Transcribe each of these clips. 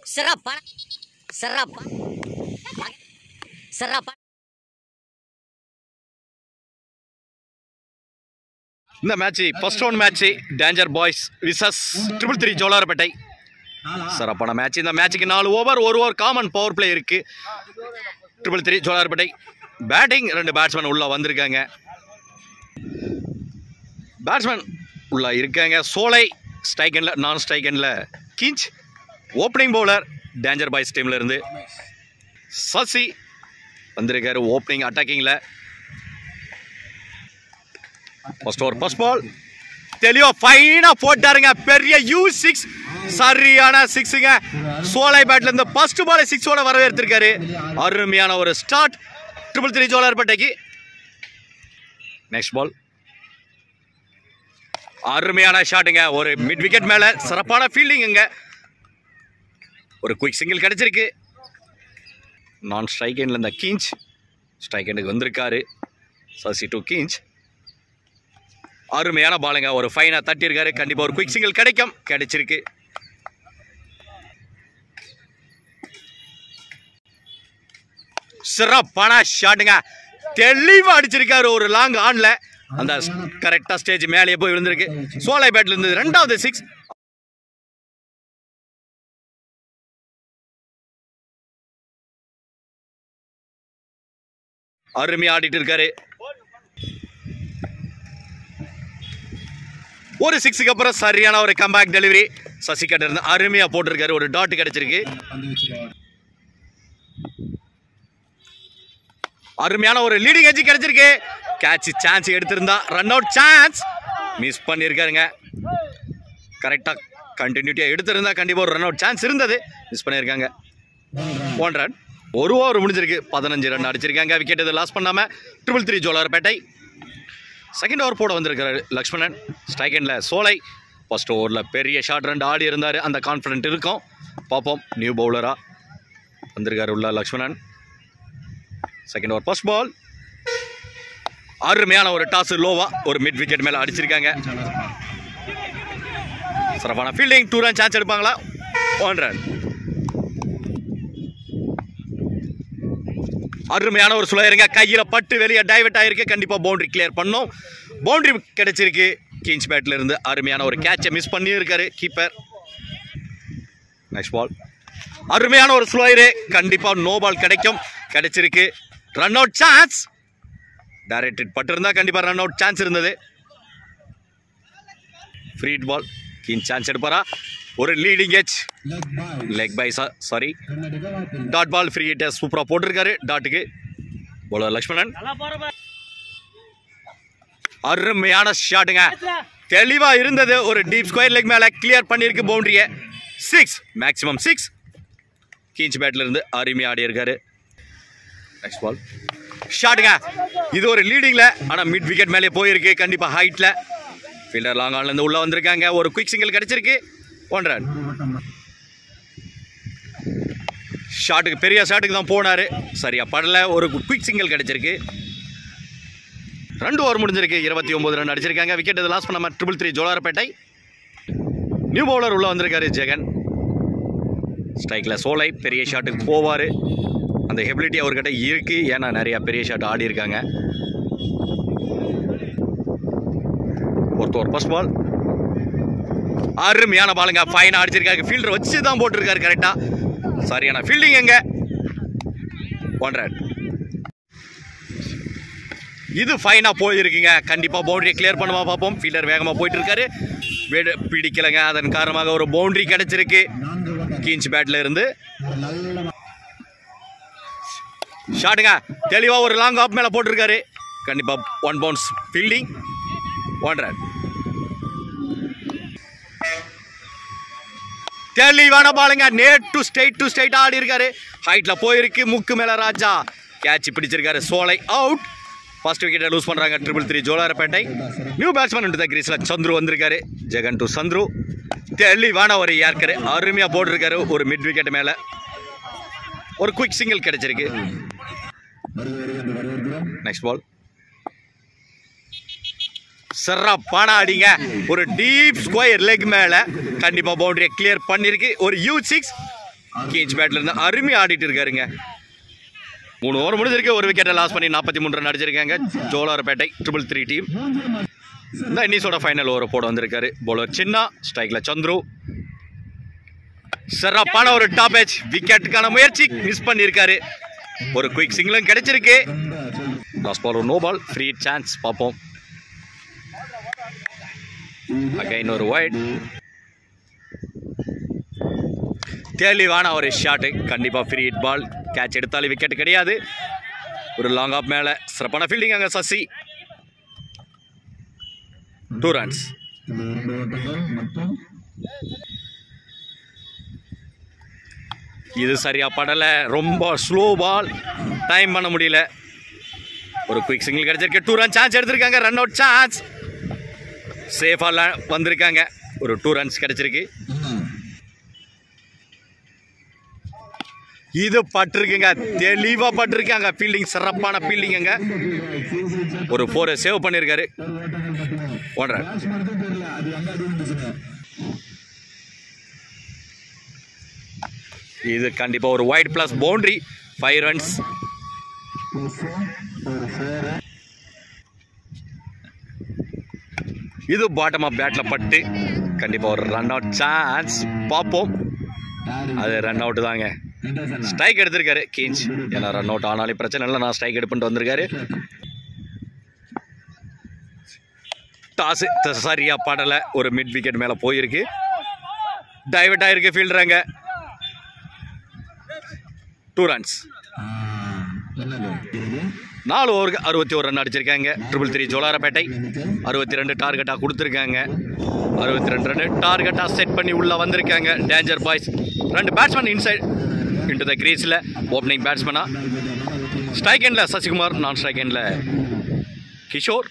சிறப்பா சிறப்பா சிறப்பா இந்த match first round match danger boys versus triple three Jolarpettai சிறப்பான மேட்ச் இந்த மேட்ச்சுக்கு நாலு ஓவர் ஒரு ஓவர் காமன் பவர் பிளே இருக்கு ட்ரிபிள் த்ரீ ஜோலார்பேட்டை பேட்டிங் ரெண்டு பேட்ஸ்மேன் உள்ள வந்திருக்காங்க பேட்ஸ்மேன் உள்ள இருக்காங்க சோலை ஸ்ட்ரைக் எண்டில் நான் ஸ்ட்ரைக் எண்டில் கிஞ்ச் ஓப்பனிங் பவுலர் டேஞ்சர் பாய்ஸ் டீம்ல இருந்து சசி வந்திருக்காரு ஓப்பனிங் அட்டாக்கிங்கில் ஃபர்ஸ்ட் ஓவர் ஃபர்ஸ்ட் பால் தெளிவா ஃபைனா போட்டாருங்க பெரிய யூ சிக்ஸ் சரியான சிக்ஸுங்க சோலை பேட்ல இருந்து ஃபர்ஸ்ட் பால் சிக்ஸோட வரவேற்றிருக்காரு அருமையான ஒரு ஸ்டார்ட் ட்ரிபிள் த்ரீ ஜோலார்பேட்டைக்கு நெக்ஸ்ட் பால் அருமையான ஷாட்டுங்க ஒரு மிட் விக்கெட் மேல சிறப்பான ஃபீல்டிங்குங்க ஒரு குயிக் சிங்கிள் கிடைச்சிருக்கு நான் ஸ்ட்ரைக் எண்டில் இந்த கீஞ்ச் ஸ்ட்ரைக் எண்டுக்கு வந்திருக்காரு சசி டு கீஞ்ச் அருமையான பாலுங்க ஒரு ஃபைனா தட்டியிருக்காரு கண்டிப்பா ஒரு குயிக் சிங்கிள் கிடைக்கும் கிடைச்சிருக்கு சிறப்பான ஷாட்டுங்க தெளிவா அடிச்சிருக்காரு ஒரு லாங் ஆன்ல அந்த கரெக்டா ஸ்டேஜ் மேலேயே போய் விழுந்திருக்கு சோலை பேட்ல இருந்து ரெண்டாவது சிக்ஸ் அருமையா ஆடிட்டு இருக்காரு ஒரு சிக்ஸுக்கு அப்புறம் சரியான ஒரு கம்பேக் டெலிவரி சசிகட்டர் இருந்து அருமையா போட்டிருக்காரு ஒரு டாட் கிடைச்சிருக்கு அருமையான ஒரு லீடிங் எஜ்ஜி கிடைச்சிருக்கு கேட்ச் சான்ஸ் எடுத்திருந்தா ரன் அவுட் சான்ஸ் மிஸ் பண்ணியிருக்காருங்க கரெக்டாக கண்டினியூட்டியாக எடுத்திருந்தா கண்டிப்பாக ஒரு ரன் அவுட் சான்ஸ் இருந்தது மிஸ் பண்ணியிருக்காங்க ஒன் ரன் ஒரு ஓவர் முடிஞ்சிருக்கு பதினஞ்சு ரன் அடிச்சிருக்காங்க விக்கெட் எதுவும் லாஸ் பண்ணாமல் triple three Jolarpettai second over போட வந்திருக்காரு லக்ஷ்மணன் ஸ்ட்ரைக் எண்டில் சோலை ஃபர்ஸ்ட் ஓவரில் பெரிய ஷாட் ரெண்டு ஆடி இருந்தார் அந்த கான்ஃபிடென்ட் இருக்கும் பார்ப்போம் நியூ பவுலராக வந்திருக்காரு உள்ள Lakshmanan second over first ball அருமையான ஒரு டாஸ் லோவா ஒரு மிட் விக்கெட் மேலே அடிச்சிருக்காங்க சிறப்பான ஃபீல்டிங் டூ ரன் சான்ஸ் எடுப்பாங்களா ஒன் ரன் அருமையான ஒரு சுழையருங்க கையில் பட்டு வெளியே டைவர்ட் ஆயிருக்கு கண்டிப்பாக பவுண்டரி கிளியர் பண்ணோம் பவுண்டரி கிடைச்சிருக்கு கீன்ஸ் பேட்ல இருந்து அருமையான ஒரு கேட்சை மிஸ் பண்ணியிருக்காரு கீப்பர் நெக்ஸ்ட் பால் அருமையான ஒரு ஸ்லோயரு கண்டிப்பாக நோ பால் கிடைக்கும் கிடைச்சிருக்கு ரன் அவுட் சான்ஸ் டைரக்டட் பட்டிருந்தா கண்டிப்பாக ரன் அவுட் சான்ஸ் இருந்தது ஃப்ரீட் பால் கீன் சான்ஸ் எடுப்பாரா ஒரு leading edge leg bye sorry dot ball free hitter சூப்பராக போட்டிருக்காரு டாட்டுக்கு போலர் லக்ஷ்மணன் அருமையான ஷாட்டுங்க தெளிவா இருந்தது ஒரு டீப் ஸ்கொயர் லெக் மேல கிளியர் பண்ணியிருக்கு பவுண்டரியை சிக்ஸ் மேக்ஸிமம் சிக்ஸ் கீஞ்ச் பேட்ல இருந்து அருமையா ஆடி இருக்காரு நெக்ஸ்ட் பால் ஷாட்டுங்க இது ஒரு லீடிங்ல ஆனா மிட் விக்கெட் மேலே போயிருக்கு கண்டிப்பா ஹைட்ல ஃபீல்டர் லாங் ஆன்ல இருந்து உள்ள வந்திருக்காங்க ஒரு குயிக் சிங்கிள் கிடைச்சிருக்கு ஒன் ரன் ஷாட்டுக்கு பெரிய ஷாட்டுக்கு தான் போனாரு சரியா படல ஒரு குயிக் சிங்கிள் கிடைச்சிருக்கு ரெண்டு ஓவர் முடிஞ்சிருக்கு இருபத்தி ஒன்பது ரன் அடிச்சிருக்காங்க விக்கெட் இது லாஸ் பண்ணாம triple three Jolarpettai new bowler உள்ள வந்திருக்காரு ஜெகன் ஸ்ட்ரைக்கில் சோலை பெரிய ஷாட்டுக்கு போவார் அந்த எபிலிட்டி அவர்கிட்ட இருக்கு ஏன்னா நிறையா பெரிய ஷாட் ஆடி இருக்காங்க ஒருத்த ஒரு ஃபர்ஸ்ட் பால் அருமையான பாலுங்க ஃபைனாக அடிச்சிருக்காரு ஃபீல்டர் வச்சு தான் போட்டிருக்காரு கரெக்டாக சரியான ஃபீல்டிங் எங்க ஒன் ரன் இது ஃபைனாக போயிருக்குங்க கண்டிப்பாக பவுண்டரியை கிளியர் பண்ணுமா பார்ப்போம் ஃபீல்டர் வேகமாக போயிட்டு இருக்காரு வெடு- பிடிக்கலைங்க அதன் காரணமாக ஒரு பவுண்டரி கிடைச்சிருக்கு கீஞ்ச் பேட்ல இருந்து ஷாட்டுங்க தெளிவாக ஒரு லாங் ஆப் மேலே போட்டிருக்காரு கண்டிப்பாக one bounce fielding one run தெளிவான பாலுங்க நேட் டு ஸ்ட்ரைட் டு ஸ்ட்ரைட் ஆடி இருக்காரு ஹைட்ல போயிருக்கு முக்கு மேல ராஜா கேட்ச் பிடிச்சிருக்காரு சோலை அவுட் ஃபர்ஸ்ட் விக்கெட்டை லூஸ் பண்றாங்க triple three Jolarpettai new batsman இந்த கிரீஸ்ல சந்துரு வந்திருக்காரு ஜெகன் டு சந்துரு தெளிவான ஒரு யார்க்கரு அருமையா போட்டிருக்காரு ஒரு மிட் விக்கெட் மேல ஒரு குயிக் சிங்கிள் கிடைச்சிருக்கு நெக்ஸ்ட் பால் சிறப்பான அடிங்க ஒரு டீப் ஸ்கொயர் லெக் மேல கண்டிப்பா பவுண்டரியை கிளியர் பண்ணிருக்கு ஒரு யூ சிக்ஸ் கீச் பேட்ல இருந்து அருமையாக ஆடிட்டு இருக்காருங்க மூணு ஓவர் முடிஞ்சிருக்கு ஒரு விக்கெட்டை லாஸ் பண்ணி நாற்பத்தி மூணு ரன் அடிச்சிருக்காங்க ஜோலார்பேட்டை ட்ரிபிள் த்ரீ டீம் இந்த இன்னிஸோட ஃபைனல் ஓவர் போட வந்திருக்காரு பவுலர் சின்னா ஸ்ட்ரைக்ல சந்துரு சிறப்பான ஒரு டாப் ஏஜ் விக்கெட்டுக்கான முயற்சி மிஸ் பண்ணியிருக்காரு ஒரு குயிக் சிங்கிளும் கிடைச்சிருக்கு லாஸ்ட் பால் ஒரு நோ பால் ஃப்ரீ சான்ஸ் பார்ப்போம் அகைன் ஒரு ஒயிட் தெளிவான ஒரு ஷாட்டு கண்டிப்பாக ஃப்ரீ ஹிட் பால் கேட்ச் எடுத்தாலும் விக்கெட் கிடையாது ஒரு லாங் ஆஃப் மேலே சிறப்பான ஃபீல்டிங் அங்கே சசி டூ ரன்ஸ் இது சரியா படலை ரொம்ப ஸ்லோ பால் டைம் பண்ண முடியல ஒரு குயிக் சிங்கிள் கிடைச்சிருக்கு டூ ரன் சான்ஸ் எடுத்திருக்காங்க ரன் அவுட் சான்ஸ் சேஃபாக வந்திருக்காங்க ஒரு டூ ரன்ஸ் கிடைச்சிருக்கு இது பட்டிருக்குங்க தெளிவா பட்டிருக்காங்க ஃபீல்டிங் சிறப்பான ஃபீல்டிங்க ஒரு ஃபோரை சேவ் பண்ணியிருக்காரு ஒன்றரை இது கண்டிப்பா ஒரு wide plus boundary five runs இது பாட்டம் ஆஃப் பேட்ல பட்டு கண்டிப்பா ஒரு ரன் அவுட் சான்ஸ் பார்ப்போம் அது ரன் அவுட் தாங்க ஸ்ட்ரைக் எடுத்திருக்காரு கீஞ்ச் ஏன்னா ரன் அவுட் ஆனாலும் பிரச்சனை இல்லை நான் ஸ்ட்ரைக் எடுப்புட்டு வந்திருக்காரு டாஸ் சரியா படலை ஒரு மிட் விக்கெட் மேலே போயிருக்கு டைவர்ட் ஆயிருக்கு ஃபீல்டராங்க டூ ரன்ஸ் நாலு ஓவருக்கு அறுபத்தி ஒரு ரன் அடிச்சிருக்காங்க ட்ரிபிள் த்ரீ ஜோலாரப்பேட்டை அறுபத்தி ரெண்டு டார்கெட்டாக கொடுத்துருக்காங்க அறுபத்தி ரெண்டு ரன் டார்கெட்டாக செட் பண்ணி உள்ளே வந்திருக்காங்க டேஞ்சர் பாய்ஸ் ரெண்டு பேட்ஸ்மேன் இன்சைட் இன்டு த கிரீஸில் ஓப்பனிங் பேட்ஸ்மேனா ஸ்ட்ரைக் எண்டில் சசிகுமார் நான் ஸ்ட்ரைக் எண்டில் கிஷோர்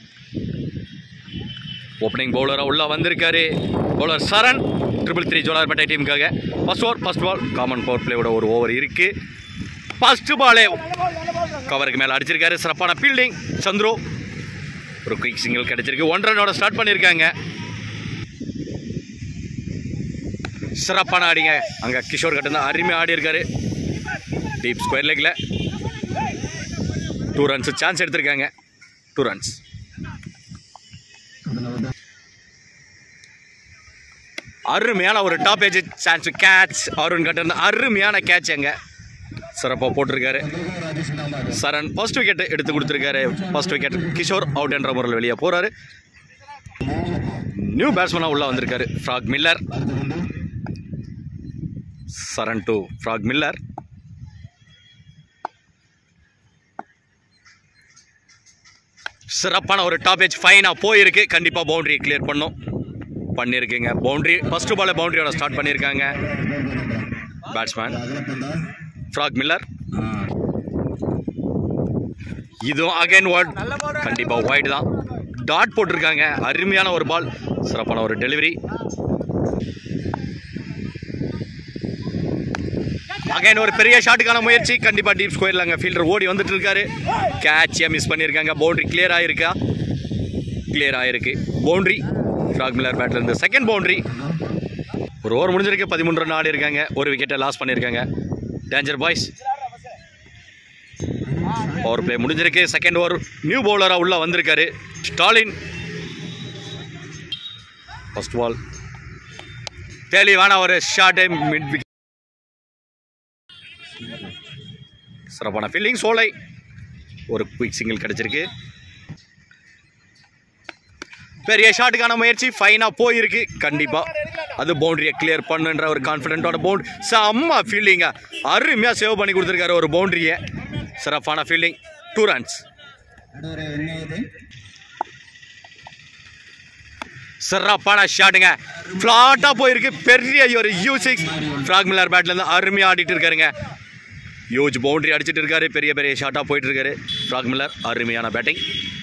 ஓப்பனிங் பவுலராக உள்ளே வந்திருக்காரு bowler Charan triple three Jolarpettai டீமுக்காக first over first ball common power பிளேயோட ஒரு ஓவர் இருக்குது ஃபர்ஸ்ட் பாலே கவருக்கு மேலே அடிச்சிருக்காரு சிறப்பான ஃபீல்டிங் சந்துரு ஒரு குயிக் சிங்கிள் கிடைச்சிருக்கு ஒன் ரனோட ஸ்டார்ட் பண்ணியிருக்காங்க சிறப்பான ஆடிங்க அங்கே கிஷோர் கட்டன் தான் அருமையாக ஆடி இருக்காரு டீப் ஸ்கொயர் லெக்கில் டூ ரன்ஸ் சான்ஸ் எடுத்திருக்காங்க டூ ரன்ஸ் அருமையான ஒரு top edge chance catch Arun கட்டன் அருமையான கேட்ச் அங்க சிறப்பாக போட்டிருக்காரு சரண் ஃபர்ஸ்ட் விக்கெட் எடுத்து கொடுத்துருக்காரு ஃபர்ஸ்ட் விக்கெட் கிஷோர் அவுட் என்ற முறையில் வெளியே போறாரு நியூ பேட்ஸ்மேனாக உள்ள வந்திருக்காரு Frog Miller Charan to Frog Miller சிறப்பான ஒரு டாப் ஏஜ் ஃபைனாக போயிருக்கு கண்டிப்பாக பவுண்டரி கிளியர் பண்ணும் பண்ணியிருக்கீங்க பவுண்டரி ஃபர்ஸ்ட் பால் பவுண்டரியோட ஸ்டார்ட் பண்ணியிருக்காங்க பேட்ஸ்மேன் ஃப்ராக் மில்லர் இதுவும் அகைன் வாட் கண்டிப்பாக ஒயிட் தான் டாட் போட்டிருக்காங்க அருமையான ஒரு பால் சிறப்பான ஒரு டெலிவரி அகைன் ஒரு பெரிய ஷாட்டுக்கான முயற்சி கண்டிப்பாக டீப் ஸ்கொயரில் அங்கே ஃபீல்டர் ஓடி வந்துட்டு இருக்காரு கேட்சியாக மிஸ் பண்ணியிருக்காங்க பவுண்டரி கிளியர் ஆகிருக்கா கிளியர் ஆகிருக்கு பவுண்டரி ஃப்ராக் மில்லர் பேட்ல இருந்து செகண்ட் பவுண்டரி ஒரு ஓவர் முடிஞ்சிருக்கு பதிமூணு ரன் ஆடி இருக்காங்க ஒரு விக்கெட்டை லாஸ் பண்ணியிருக்காங்க டேஞ்சர் பாய்ஸ் பவர் பிளே முடிஞ்சிருக்கு செகண்ட் ஓவர் நியூ பவுலராக உள்ள வந்திருக்காரு ஸ்டாலின் ஃபர்ஸ்ட் பால் தெளிவான ஒரு ஷார்ட் மிட் விக்கெட் சிறப்பான ஃபீல்டிங் சோலை ஒரு குயிக் சிங்கிள் கிடைச்சிருக்கு பெரிய ஷாட்டுக்கான முயற்சி ஃபைனாக போயிருக்கு கண்டிப்பாக அது பவுண்டரியை கிளியர் பண்ணுன்ற ஒரு கான்ஃபிடென்ட்டோட பவுண்ட் செம்ம ஃபீல்டிங்க அருமையாக சேவ் பண்ணி கொடுத்துருக்காரு ஒரு பவுண்டரியை சிறப்பான ஃபீல்டிங் டூ ரன்ஸ் சிறப்பான ஷாட்டுங்க ஃப்ளாட்டாக போயிருக்கு பெரிய ஒரு யூ சிக்ஸ் ஃப்ராக் மில்லர் பேட்லேருந்து அருமையாக ஆடிட்டு இருக்காருங்க யூஜ் பவுண்டரி அடிச்சிட்டு இருக்காரு பெரிய பெரிய ஷாட்டாக போயிட்டு இருக்காரு ஃப்ராக் மில்லர் அருமையான பேட்டிங்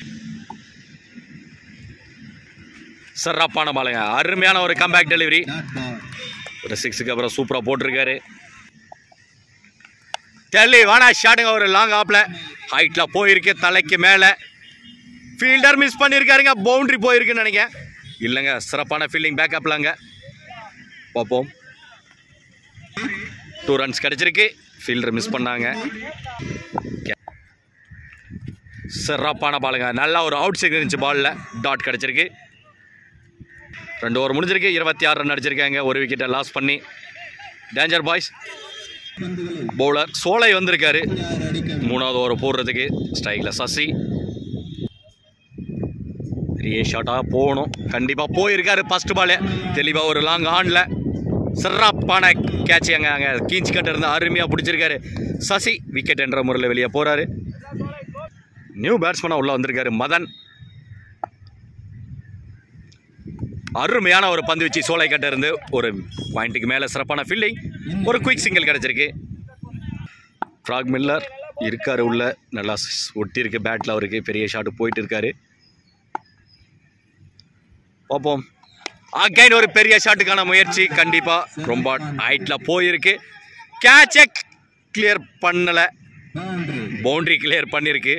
சிறப்பான பாலுங்க அருமையான ஒரு கம்பேக் டெலிவரி ஒரு சிக்ஸுக்கு அப்புறம் சூப்பராக போட்டிருக்காரு தெளிவான ஷாட்டுங்க ஒரு லாங் ஆப்பில் ஹைட்டில் போயிருக்கு தலைக்கு மேலே ஃபீல்டர் மிஸ் பண்ணியிருக்காருங்க பவுண்டரி போயிருக்குன்னு நினைக்கிறேன் இல்லைங்க சிறப்பான ஃபீல்டிங் பேக்கப்லாங்க பார்ப்போம் டூ ரன்ஸ் கிடச்சிருக்கு ஃபீல்டர் மிஸ் பண்ணாங்க சிறப்பான பாலுங்க நல்லா ஒரு அவுட் சைடு இருந்துச்சு பாலில் டாட் கிடச்சிருக்கு ரெண்டு ஓவர் முடிஞ்சிருக்கு இருபத்தி ஆறு ரன் அடிச்சிருக்காங்க ஒரு விக்கெட்டை லாஸ் பண்ணி டேஞ்சர் பாய்ஸ் பவுலர் சோலை வந்திருக்காரு மூணாவது ஓவர் போடுறதுக்கு ஸ்ட்ரைக்கில் சசி பெரிய ஷாட்டாக போகணும் கண்டிப்பாக போயிருக்காரு ஃபர்ஸ்ட் பாலு தெளிவாக ஒரு லாங் ஆனில் சிறப்பான கேட்ச் அங்கே அங்கே கீஞ்சி கட்ட இருந்து அருமையாக பிடிச்சிருக்காரு சசி விக்கெட் என்ற முறையில் வெளியே போகிறாரு நியூ பேட்ஸ்மேனாக உள்ளே வந்திருக்காரு மதன் அருமையான ஒரு பந்து வச்சு சோலை கட்ட இருந்து ஒரு பாயிண்ட்டுக்கு மேலே சிறப்பான ஃபீல்டிங் ஒரு குயிக் சிங்கிள் கிடச்சிருக்கு ஃப்ராக் மில்லர் இருக்காரு உள்ள நல்லா ஸ்- ஒட்டி இருக்கு பேட்டில் அவருக்கு பெரிய ஷாட் போயிட்டு இருக்காரு பார்ப்போம் அகைன் ஒரு பெரிய ஷாட்டுக்கான முயற்சி கண்டிப்பாக ரொம்ப ஹைட்டில் போயிருக்கு கேட்சை கிளியர் பண்ணலை பவுண்டரி கிளியர் பண்ணியிருக்கு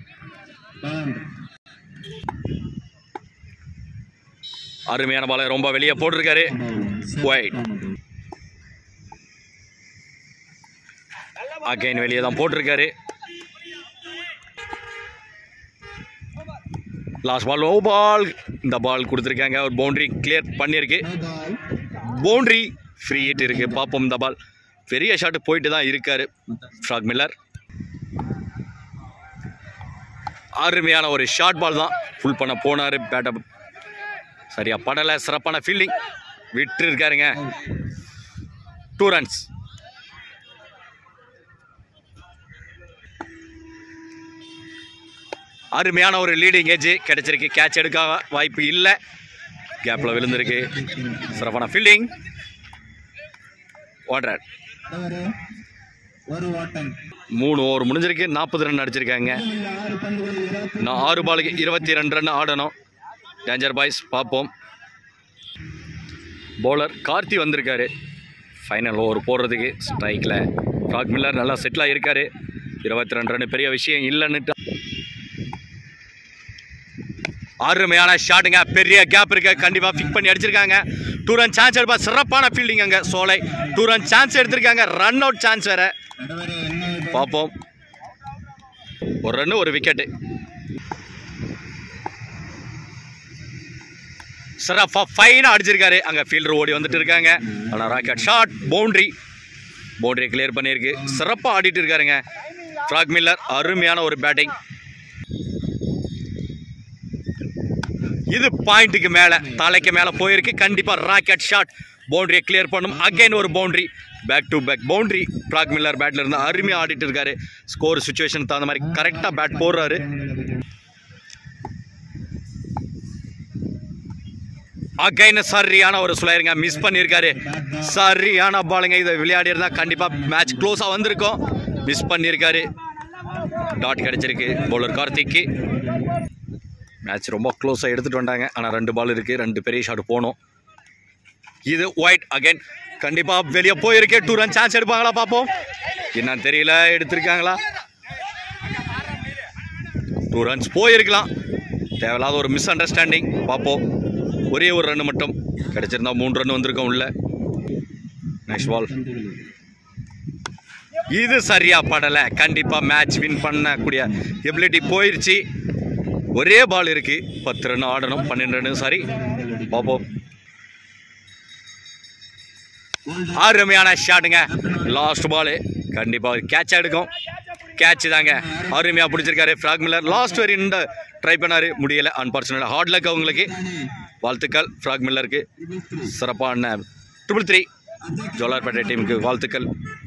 அருமையான பாலை ரொம்ப வெளியே போட்டிருக்காரு ஒயிட் அகைன் வெளியே தான் போட்டிருக்காரு லாஸ்ட் பால் ஓ பால் இந்த பால் கொடுத்துருக்காங்க ஒரு பவுண்டரி கிளியர் பண்ணியிருக்கு பவுண்டரி ஃப்ரீ ஹிட் இருக்கு பார்ப்போம் இந்த பால் பெரிய ஷாட் போயிட்டு தான் இருக்காரு ஃப்ராக் மில்லர் அருமையான ஒரு ஷார்ட் பால் தான் ஃபுல் பண்ண போனார் பேட்டை சரியா படலை சிறப்பான ஃபீல்டிங் விட்டு இருக்காருங்க டூ ரன்ஸ் அருமையான ஒரு லீடிங் ஏஜ் கிடைச்சிருக்கு கேட்ச் எடுக்க வாய்ப்பு இல்லை கேப்பில் விழுந்திருக்கு சிறப்பான ஃபீல்டிங் ஒன் ரன் தவறு ஒரு ஓட்டம் மூணு ஓவர் முடிஞ்சிருக்கு நாற்பது ரன் அடிச்சிருக்காங்க ஆறு பந்துகளில் இருபத்தி நான் ஆறு பாலுக்கு இருபத்தி ரெண்டு ரன் ஆடணும் டேஞ்சர் பாய்ஸ் பார்ப்போம் பவுலர் கார்த்தி வந்திருக்காரு ஃபைனல் ஓவர் போடுறதுக்கு ஸ்ட்ரைக்கில் ஃப்ராக் மில்லர் நல்லா செட்டில் ஆகியிருக்காரு இருபத்தி ரெண்டு ரன் பெரிய விஷயம் இல்லைன்னுட்டு அருமையான ஷாட்டுங்க பெரிய கேப் இருக்கு கண்டிப்பாக ஃபிக் பண்ணி அடிச்சிருக்காங்க டூ ரன் சான்ஸ் எடுப்பா சிறப்பான ஃபீல்டிங் அங்கே சோலை டூ ரன் சான்ஸ் எடுத்திருக்காங்க ரன் அவுட் சான்ஸ் வேற நடுவரை என்ன பார்ப்போம் ஒரு ரன்னு ஒரு விக்கெட்டு சிறப்பா ஃபைனாக அடிச்சிருக்காரு அங்கே ஃபீல்டர் ஓடி வந்துட்டு இருக்காங்க ஆனால் rocket shot boundary boundary clear பண்ணியிருக்கு சிறப்பாக ஆடிட்டு இருக்காருங்க ஃப்ராக் மில்லர் அருமையான ஒரு பேட்டிங் இது பாயிண்ட்டுக்கு மேலே தலைக்கு மேலே போயிருக்கு கண்டிப்பாக ராக்கெட் ஷாட் பவுண்டரியை கிளியர் பண்ணும் அகைன் ஒரு boundary back to back boundary frock Miller பேட்டில் இருந்து அருமையாக ஆடிட்டு இருக்காரு ஸ்கோர் சுச்சுவேஷன் தகுந்த மாதிரி கரெக்டாக பேட் போடுறாரு அகைன் சரியான ஒரு சுளையருங்க மிஸ் பண்ணியிருக்காரு சரியான பாலுங்க இதை விளையாடி இருந்தா கண்டிப்பாக மேட்ச் க்ளோஸாக வந்திருக்கும் மிஸ் பண்ணியிருக்காரு டாட் கிடைச்சிருக்கு பவுலர் கார்த்திக்கு மேட்ச் ரொம்ப க்ளோஸாக எடுத்துகிட்டு வந்தாங்க ஆனால் ரெண்டு பால் இருக்குது ரெண்டு பெரிய ஷாட் போகணும் இது ஒயிட் அகைன் கண்டிப்பாக வெளியே போயிருக்கு டூ ரன் சான்ஸ் எடுப்பாங்களா பார்ப்போம் என்னன்னு தெரியல எடுத்திருக்காங்களா டூ ரன்ஸ் போயிருக்கலாம் தேவையில்லாத ஒரு மிஸ் அண்டர்ஸ்டாண்டிங் பார்ப்போம் ஒரே ஒரு ரன் மட்டும் கிடைச்சிருந்தா மூணு ரன் வந்திருக்கோம் உள்ள நெக்ஸ்ட் பால் இது சரியா படலை கண்டிப்பாக மேட்ச் வின் பண்ணக்கூடிய எபிலிட்டி போயிருச்சு ஒரே பால் இருக்கு பத்து ரன் ஆடணும் பன்னெண்டு ரன் சாரி பார்ப்போம் அருமையான ஷாட்டுங்க லாஸ்ட் பாலு கண்டிப்பாக கேட்ச் எடுக்கும் கேட்ச் தாங்க அருமையாக பிடிச்சிருக்காரு ஃப்ராக் மில்லர் லாஸ்ட் வரை இந்த ட்ரை பண்ணாரு முடியலை அன்பார்ச்சுனேட் ஹார்ட் லக் அவங்களுக்கு வாழ்த்துக்கள் ஃப்ராக் மில்லருக்கு சிறப்பான ட்ரிபிள் த்ரீ ஜோலார்பேட்டை டீமுக்கு வாழ்த்துக்கள்